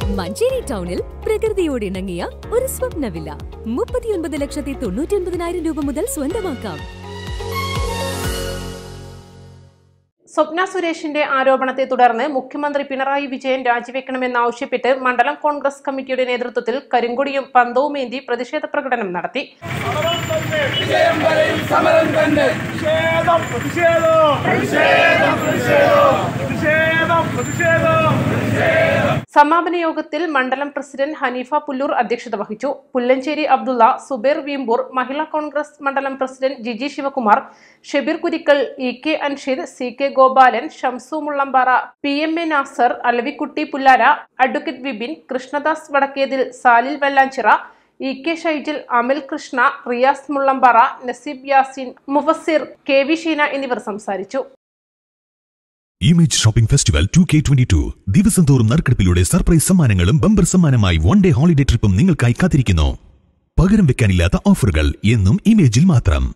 മഞ്ചേരി ടൗണിൽ പ്രകൃതിയോട് ഇണങ്ങിയ ഒരു സ്വപ്ന വില്ല മുപ്പത്തിയൊൻപത് ലക്ഷത്തി തൊണ്ണൂറ്റി ഒൻപതിനായിരം രൂപ മുതൽ സ്വന്തമാക്കാം സ്വപ്ന സുരേഷിന്റെ ആരോപണത്തെ തുടർന്ന് മുഖ്യമന്ത്രി പിണറായി വിജയൻ രാജിവെക്കണമെന്നാവശ്യപ്പെട്ട് മണ്ഡലം കോൺഗ്രസ് കമ്മിറ്റിയുടെ നേതൃത്വത്തിൽ കരിങ്കൊടിയും പന്തവുമേന്തി പ്രതിഷേധ പ്രകടനം നടത്തി സമരം തന്നെ പ്രതിഷേധം പ്രതിഷേധം പ്രതിഷേധം പ്രതിഷേധം പ്രതിഷേധം സമാപന യോഗത്തിൽ മണ്ഡലം പ്രസിഡന്റ് ഹനീഫ പുല്ലൂർ അധ്യക്ഷത വഹിച്ചു പുല്ലഞ്ചേരി അബ്ദുള്ള സുബേർ വീമ്പൂർ മഹിളാ കോൺഗ്രസ് മണ്ഡലം president Jiji Sivakumar Shebeer Kurikkal E K Anshid C K Gopalan Shamsu Mullampara P M A Nasar Alavikutty Pullara advocate Vipin Krishnadas Vadakkethil Salil Vellanchira E K Shaijil Amil Krishna Riyas Mullampara Naseeb Yasin Mufasir K V Sheena എന്നിവർ സംസാരിച്ചു image shopping festival two K twenty two ദിവസം തോറും നറുക്കെടുപ്പിലൂടെ സർപ്രൈസ് സമ്മാനങ്ങളും ബമ്പർ സമ്മാനമായി വൺ ഡേ ഹോളിഡേ ട്രിപ്പും നിങ്ങൾക്കായി കാത്തിരിക്കുന്നു പകരം വെക്കാനില്ലാത്ത ഓഫറുകൾ എന്നും ഇമേജിൽ മാത്രം